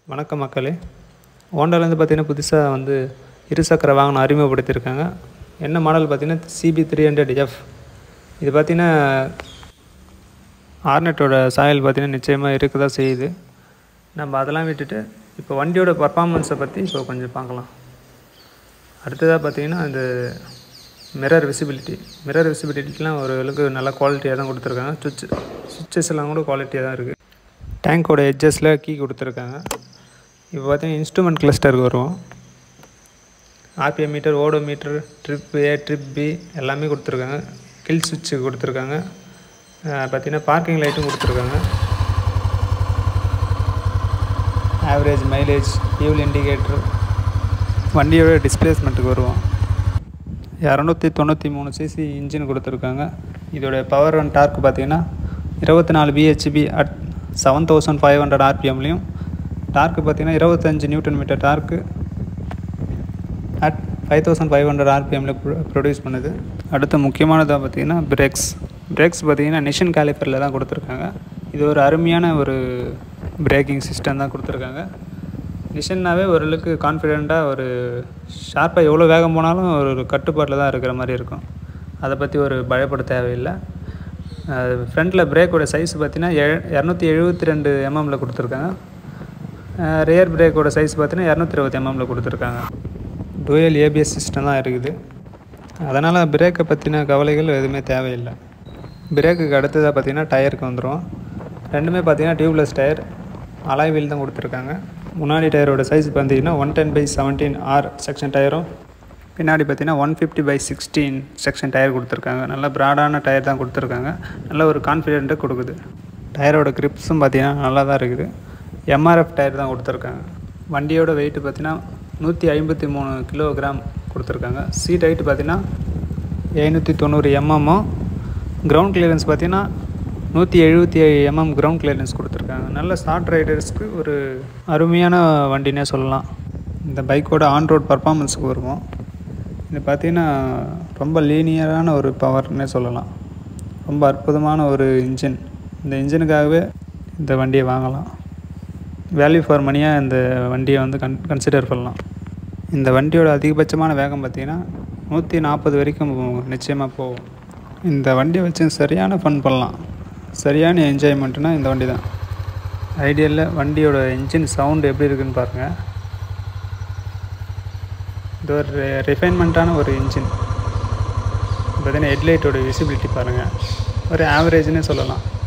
வணக்கம் மக்களே ஹோண்டாலேருந்து பார்த்தீங்கன்னா புதுசாக வந்து இருசக்கர வாகனம் அறிமுகப்படுத்தியிருக்காங்க என்ன மாடல் பார்த்தீங்கன்னா சிபி த்ரீ ஹண்ட்ரட் எஃப் இது பார்த்தீங்கன்னா ஆர்னெட்டோட சாயல் பார்த்தீங்கன்னா நிச்சயமாக இருக்க தான் செய்யுது நம்ம அதெல்லாம் விட்டுட்டு இப்போ வண்டியோட பர்ஃபார்மன்ஸை பற்றி இப்போ கொஞ்சம் பார்க்கலாம் அடுத்ததாக பார்த்தீங்கன்னா அந்த மிரர் விசிபிலிட்டி மிரர் விசிபிலிட்டிலாம் ஒரு அளவுக்கு நல்ல குவாலிட்டியாக தான் கொடுத்துருக்காங்க சுவிட்ச் சுவிட்சஸ் எல்லாம் கூட குவாலிட்டியாக தான் இருக்குது டேங்கோட எட்ஜஸில் கீ கொடுத்துருக்காங்க இப்போ பார்த்தீங்கன்னா இன்ஸ்ட்ருமெண்ட் கிளஸ்டருக்கு வருவோம் RPM meter odo meter trip A trip B எல்லாமே கொடுத்துருக்காங்க கில் சுவிட்சு கொடுத்துருக்காங்க பார்த்தீங்கன்னா பார்க்கிங் லைட்டும் கொடுத்துருக்காங்க ஆவரேஜ் மைலேஜ் ஃபியூல் இண்டிகேட்டர் வண்டியோட டிஸ்பிளேஸ்மெண்ட்டுக்கு வருவோம் இரநூத்தி தொண்ணூற்றி மூணு சிசி இன்ஜின் கொடுத்துருக்காங்க இதோட பவர் அண்ட் டார்க் பார்த்தீங்கன்னா இருபத்தி நாலு BHP at seven thousand five hundred ஆர்பிஎம்லேயும் டார்க்கு பார்த்தீங்கன்னா இருபத்தஞ்சு newton meter torque at five thousand five hundred ஆர்பிஎம்மில் ப்ரொடியூஸ் பண்ணுது அடுத்து முக்கியமானதாக பார்த்தீங்கன்னா பிரேக்ஸ் பிரேக்ஸ் பார்த்தீங்கன்னா நிஷன் கேலிஃபரில் தான் கொடுத்துருக்காங்க இது ஒரு அருமையான ஒரு பிரேக்கிங் சிஸ்டம் தான் கொடுத்துருக்காங்க நிஷன்னாவே ஓரளவுக்கு கான்ஃபிடெண்ட்டாக ஒரு ஷார்ப்பாக எவ்வளோ வேகம் போனாலும் ஒரு கட்டுப்பாட்டில் தான் இருக்கிற மாதிரி இருக்கும் அதை பற்றி ஒரு பயப்பட தேவையில்லை ஃப்ரண்ட்டில் பிரேக்கோட சைஸ் பார்த்தீங்கன்னா எ இரநூத்தி எழுபத்தி ரெண்டு எம்எம்மில் கொடுத்துருக்காங்க ரியர் பிரேக்கோட சைஸ் பார்த்தீங்கன்னா இரநூத்தி இருபது எம்எம்மில் கொடுத்துருக்காங்க டூயல் ஏபிஎஸ் சிஸ்டம் தான் இருக்குது அதனால் பிரேக்கை பற்றின கவலைகள் எதுவுமே தேவையில்லை பிரேக்குக்கு அடுத்ததாக பார்த்தீங்கன்னா டயருக்கு வந்துடும் ரெண்டுமே பார்த்தீங்கன்னா டியூப்லெஸ் டயர் அலாய் வீல் தான் கொடுத்துருக்காங்க முன்னாடி டயரோட சைஸ் பார்த்தீங்கன்னா one ten by seventeen R section டயரும் பின்னாடி பார்த்தீங்கன்னா one fifty by sixteen section tyre கொடுத்துருக்காங்க நல்ல ப்ராடான டயர் தான் கொடுத்துருக்காங்க நல்ல ஒரு கான்ஃபிடென்ட்டு கொடுக்குது டயரோட கிரிப்ஸும் பார்த்தீங்கன்னா நல்லா தான் இருக்குது எம்ஆர்எஃப் டயர் தான் கொடுத்துருக்காங்க வண்டியோட வெயிட் பார்த்தீங்கன்னா நூற்றி ஐம்பத்தி மூணு கிலோகிராம் கொடுத்துருக்காங்க சீட் ஹைட்டு பார்த்தீங்கன்னா எழுநூற்றி தொண்ணூறு எம்எம்மும் கிரவுண்ட் கிளியரன்ஸ் பார்த்தீங்கன்னா நூற்றி எழுபத்தி ஏழு எம்எம் கிரவுண்ட் கிளியரன்ஸ் கொடுத்துருக்காங்க நல்ல ஷார்ட் ரைடர்ஸ்க்கு ஒரு அருமையான வண்டினே சொல்லலாம் இந்த பைக்கோட ஆன் ரோட் பர்ஃபார்மன்ஸுக்கு வருவோம் இது பார்த்திங்கன்னா ரொம்ப லீனியரான ஒரு பவர்னே சொல்லலாம் ரொம்ப அற்புதமான ஒரு இன்ஜின் இந்த இன்ஜினுக்காகவே இந்த வண்டியை வாங்கலாம் வேல்யூ ஃபார் மணியாக இந்த வண்டியை வந்து கன் கன்சிடர் பண்ணலாம் இந்த வண்டியோட அதிகபட்சமான வேகம் பார்த்திங்கன்னா நூற்றி நாற்பது வரைக்கும் நிச்சயமாக போகும் இந்த வண்டியை வச்சு சரியான ஃபன் பண்ணலாம் சரியான என்ஜாய்மெண்ட்னா இந்த வண்டி தான் ஐடியலில் வண்டியோட இன்ஜின் சவுண்டு எப்படி இருக்குன்னு பாருங்கள் இது ஒரு ரிஃபைன்மெண்ட்டான ஒரு இன்ஜின் பார்த்தீங்கன்னா ஹெட்லைட்டோட விசிபிலிட்டி பாருங்கள் ஒரு ஆவரேஜ்னே சொல்லலாம்